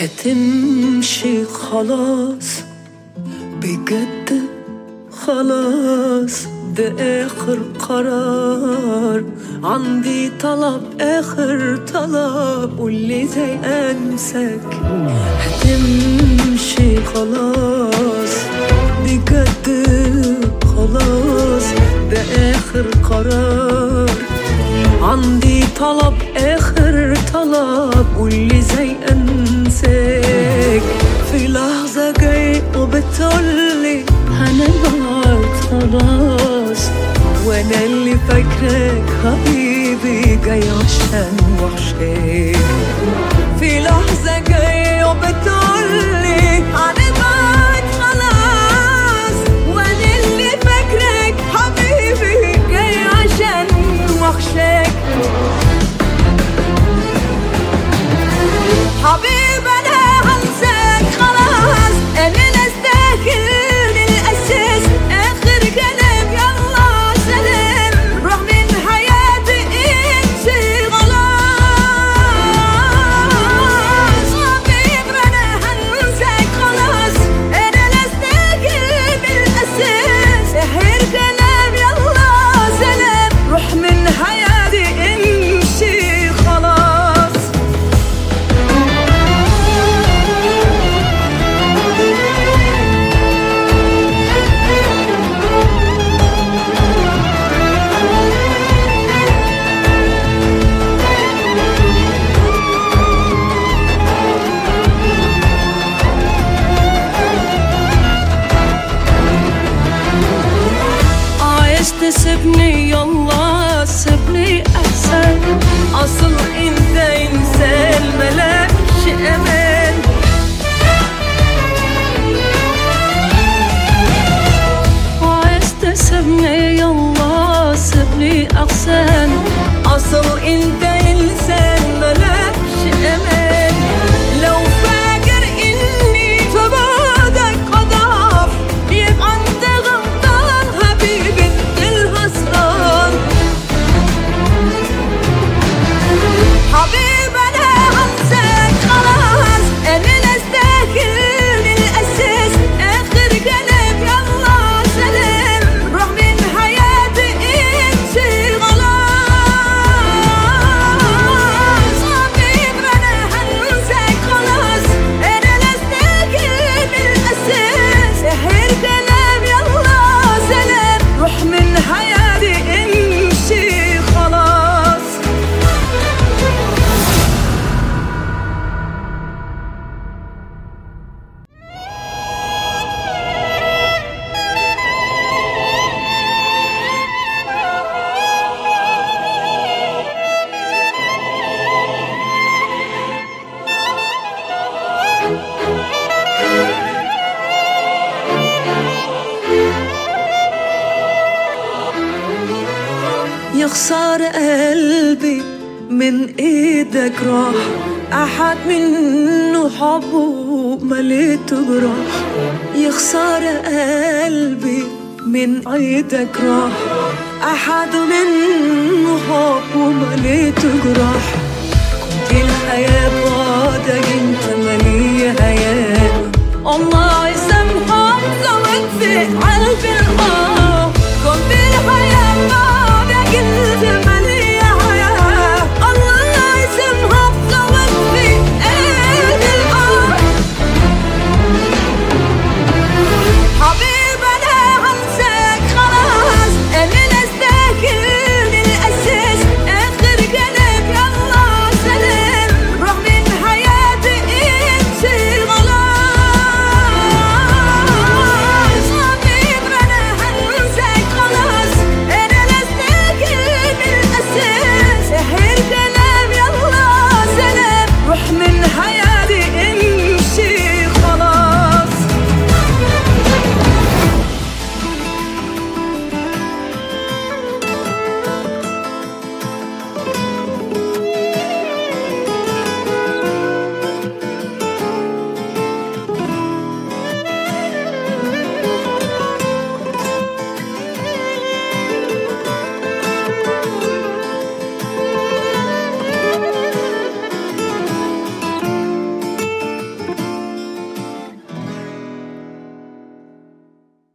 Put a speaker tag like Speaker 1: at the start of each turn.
Speaker 1: هتمشي خلاص بجد خلاص ده آخر قرار عندي طلب آخر طلب قولي زي أنساك هتمشي خلاص بجد خلاص ده آخر قرار عندي طلب آخر طلب قولي زي أنساك في لحظة جاي وبتقولي هنبعد خلاص وانا اللي فاكراك حبيبي جاي عشان وحشاك في لحظة جاي وبتقولي هنبعد خلاص وانا اللي فاكراك حبيبي جاي عشان وحشاك حبيب انا هنساك خلاص انا نستاهل الاساس اخر كلام يلا سلام روح من حياتي امشي خلاص حبيب انا هنساك خلاص انا نستاهل الاساس اخر كلام يلا سلام روح من حياتي امشي خلاص عايز تسيبني يلا سيبني احسن اصل انت انسان ملكش امان عايز تسيبني يلا سيبني احسن اصل انت انسان ملكش امان لو فاكر اني في بعدك اضعف يبقى انت غلطان حبيبي انت الخسران حبيب انا هنساك خلاص انا نستاهل الاساس اخر كلام يلا سلام روح من حياتي امشي خلاص حبيب انا هنساك خلاص انا نستاهل الاساس اخر كلام يلا سلام روح من حياتي امشي خلاص يا خسارة قلبي من ايدك راح احد منه حبه مليته جراح يا خسارة قلبي من ايدك راح احد منه حبه مليته جراح كنت الحياة بعدك انت مالية حياة والله